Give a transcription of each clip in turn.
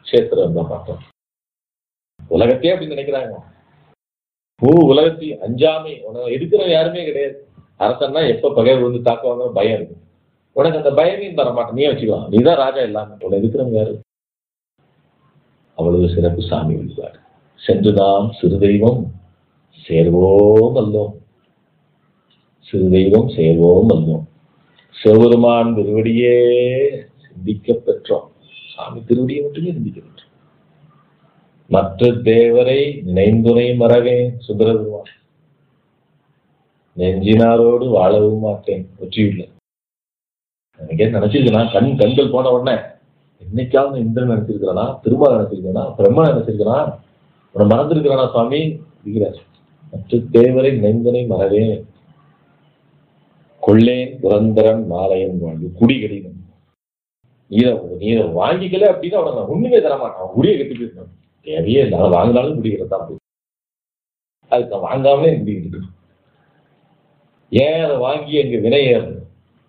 கஷேத்திரம் தான் பார்த்தோம் உலகத்தையே அப்படி நினைக்கிறாங்க பூ உலகத்தையும் அஞ்சாமை உனக்கு எதுக்குற யாருமே கிடையாது அரசன்னா எப்ப பகைவர் வந்து தாக்குவாங்க பயம் இருக்கு உனக்கு அந்த பயமையும் தர மாட்டேன் நீயே வச்சுக்கலாம் நீ தான் ராஜா இல்லாம உனக்கு எதுக்குறவங்க யாரு அவ்வளவு சிறப்பு சாமி வழிபாடு சென்று நாம் சிறு தெய்வம் சேர்வோம் அல்லோம் சிறு தெய்வம் சேர்வோம் அல்லோம் சிவபெருமான் திருவடியே சிந்திக்க பெற்றோம் சாமி திருவடியை மட்டுமே சிந்திக்க பெற்றோம் மற்ற தேவரை நினைந்துரை மறவேன் சுந்தரபெருமான் நெஞ்சினாரோடு வாழவும் மாட்டேன் வெற்றியுள்ள எனக்கே நினைச்சிருக்கேன் கண் கண்கள் போன உடனே என்னைக்காவது இந்திரன் நினைச்சிருக்கிறானா திரும்ப நினைச்சிருக்கானா பிரம்மா நினைச்சிருக்கானா உன்னை மறந்துருக்கிறானா சுவாமி இருக்கிறார் மற்ற தேவரை நினைந்தனை மறவேன் கொள்ளேன் புரந்தரன் மாலையன் வாழ்வு குடி கடிதம் நீரை நீரை வாங்கிக்கல அப்படின்னா அவனை நான் ஒண்ணுமே தர மாட்டான் அவன் குடியை கட்டி போயிருக்கான் தேவையே இல்லை அதை வாங்கினாலும் குடிக்கிறது தான் போய் அதுக்கு நான் வாங்காமலே குடிக்கிறது ஏன் அதை வாங்கி எங்க வினை ஏறணும்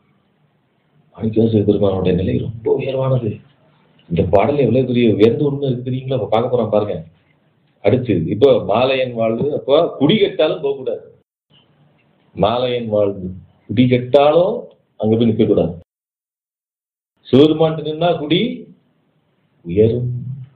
மாணிக்கவாச பெருமானுடைய நிலை ரொம்ப உயர்வானது இந்த பாடல் எவ்வளவு பெரிய உயர்ந்த ஒண்ணு இருக்கு தெரியுங்களா அப்ப பார்க்க போறோம் பாருங்க அடுத்து இப்போ மாலையன் வாழ்வு அப்போ குடி கட்டாலும் போகக்கூடாது மாலையன் வாழ்வு குடி கட்டாலும் அங்க போய் நிற்க கூடாது சிவருமான்ட்டு நின்னா குடி உயரும்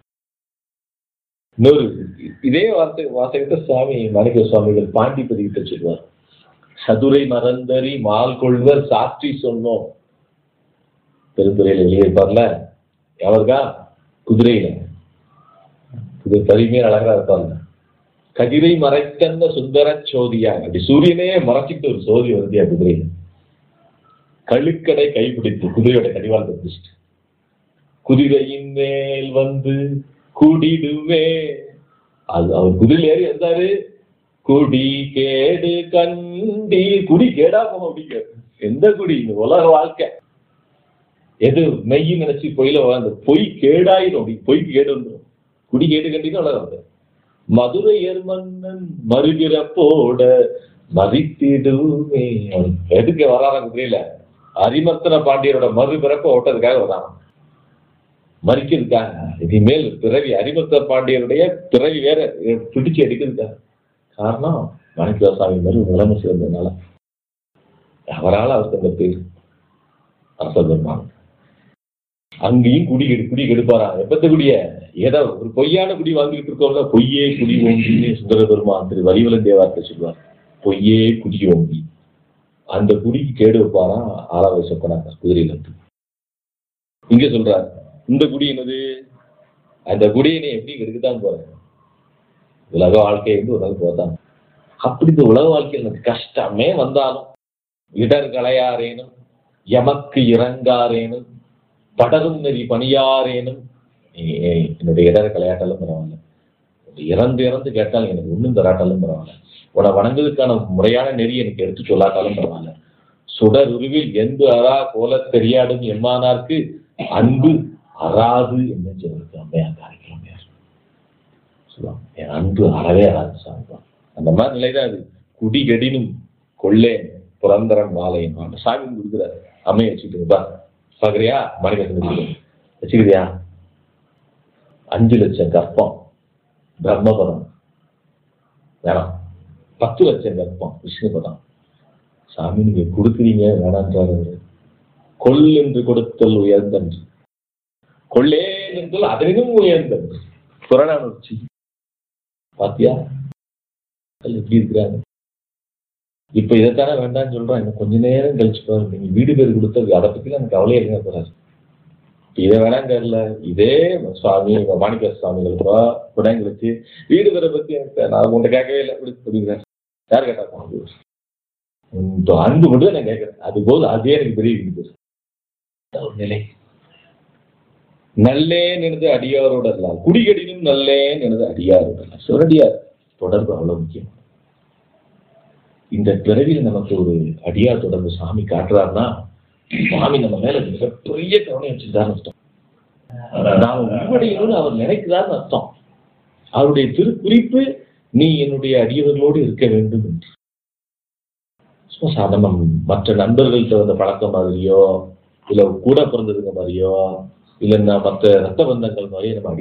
இன்னொரு இதே வார்த்தை வாசகத்தை சுவாமி மாணிக்க சுவாமிகள் பாண்டி பதிவிட்டு சொல்வார் சதுரை மறந்தறி மால் கொள்வர் சாற்றி சொன்னோம் பெருந்துறையில எழுதியிருப்பார்ல எவருக்கா குதிரையில இது பரிமையா அழகா இருப்பாங்க கதிரை மறைத்தந்த சுந்தர சோதியா அப்படி சூரியனே மறைச்சிட்டு ஒரு சோதி வருதியா குதிரையில கழுக்கடை கைப்பிடித்து குதிரையோட கடிவாள் பிடிச்சிட்டு குதிரையின் மேல் வந்து குடிடுவே அது அவர் குதிரையில் ஏறி வந்தாரு குடி கேடு கண்டி குடி கேடா போகும் அப்படிங்க எந்த குடி இந்த உலக வாழ்க்கை எது மெய் நினைச்சு பொய்ல அந்த பொய் கேடாயிரும் அப்படி பொய்க்கு கேடு வந்துடும் குடி கேடு கண்டினா உலகம் வந்து மதுரை மன்னன் மறுபிறப்போட மதித்திடுமே அவன் எதுக்கு வராங்க குதிரையில அரிமர்த்தன பாண்டியரோட மறுபிறப்ப ஓட்டதுக்காக வராங்க மறிக்கிறதுக்காக இனிமேல் பிறவி அரிமர்த்தன பாண்டியருடைய பிறவி வேற பிடிச்சு எடுக்கிறதுக்காக காரணம் மாணிக்கவாசாமி மாதிரி நிலைமை சேர்ந்ததுனால அவரால் அவருக்கு அந்த பேர் அரச பெருமான் அங்கேயும் குடி கெடு குடி கெடுப்பாரா எப்பத்த குடிய ஏதோ ஒரு பொய்யான குடி வாங்கிட்டு இருக்கோம்ல பொய்யே குடி ஓங்கி சுந்தர பெருமான் திரு வரிவலன் தேவார்த்தை சொல்லுவார் பொய்யே குடி ஓங்கி அந்த குடிக்கு கேடு வைப்பாரா ஆறாவது சொப்பனாங்க குதிரையில இருந்து இங்க சொல்றார் இந்த குடி என்னது அந்த குடியை நீ எப்படி கெடுக்கத்தான் போற உலக வாழ்க்கை வந்து ஒரு நாள் போதான் அப்படி இந்த உலக வாழ்க்கையில் எனக்கு கஷ்டமே வந்தாலும் இடர் களையாரேனும் எமக்கு இறங்காரேனும் படரும் நெறி பணியாரேனும் ஏய், என்னுடைய இடர் கலையாட்டாலும் பரவாயில்ல இறந்து இறந்து கேட்டால் எனக்கு ஒன்றும் தராட்டாலும் பரவாயில்ல உன்னை வணங்குவதற்கான முறையான நெறி எனக்கு எடுத்து சொல்லாட்டாலும் பரவாயில்ல சுடர் உருவில் எந்த அரா கோல தெரியாடும் எம்மானார்க்கு அன்பு அறாது என்ன சொல்றது அம்மையார் காரைக்கால் அம்மையார் சொல்லுவாங்க என் அன்பு அறவே அறாது சாமி அந்த மாதிரி நிலைதான் அது குடி கெடினும் கொள்ளேன் புரந்தரன் வாழையன் அந்த சாமி கொடுக்குறாரு அம்மையை வச்சுக்கிட்டுப்பா பாக்குறியா மணிகண்டன் வச்சுக்கிறியா அஞ்சு லட்சம் கற்பம் பிரம்மபதம் வேணாம் பத்து லட்சம் கற்பம் விஷ்ணுபதம் சாமி நீங்க கொடுக்குறீங்க வேணான்றாரு அவரு. கொல் என்று கொடுத்தல் உயர்ந்தன்று கொள்ளேன் என்றால் அதனினும் உயர்ந்தன்று புறநானூர்ச்சி பாத்தியா மக்கள் எப்படி இருக்கிறாங்க இப்ப இதைத்தானே வேண்டாம்னு சொல்றான் இன்னும் கொஞ்ச நேரம் கழிச்சு பாருங்க நீங்க வீடு பேர் கொடுத்தது அதை பத்தி எனக்கு கவலையே இல்லைங்க போறாரு இதை வேணாங்கல்ல இதே சுவாமி மாணிக்க சுவாமிகளுக்கோ குடங்க வச்சு வீடு பேரை பத்தி எனக்கு நான் உன்கிட்ட கேட்கவே இல்லை அப்படி சொல்லிக்கிறேன் யார் கேட்டா போனது உன் அன்பு மட்டும் தான் நான் கேட்கறேன் அது போது அதே எனக்கு பெரிய வீடு ஒரு நிலை நல்லேன் எனது அடியாரோட எல்லாம் குடிகடினும் நல்லேன் எனது அடியாரோட எல்லாம் சிவனடியார் தொடர்பு அவ்வளவு முக்கியம் இந்த பிறவியில் நமக்கு ஒரு அடியார் தொடர்பு சாமி காட்டுறாருன்னா சாமி நம்ம மேல மிகப்பெரிய கவனம் வச்சிருக்காருன்னு அர்த்தம் நாம உருவடையணும்னு அவர் நினைக்கிறாருன்னு அர்த்தம் அவருடைய திருக்குறிப்பு நீ என்னுடைய அடியவர்களோடு இருக்க வேண்டும் என்று சும்மா சாதாரண மற்ற நண்பர்கள்ட்ட வந்த பழக்கம் மாதிரியோ இல்ல கூட பிறந்ததுங்க மாதிரியோ இல்லைன்னா மற்ற ரத்த பந்தங்கள் மாதிரியோ நம்ம அடி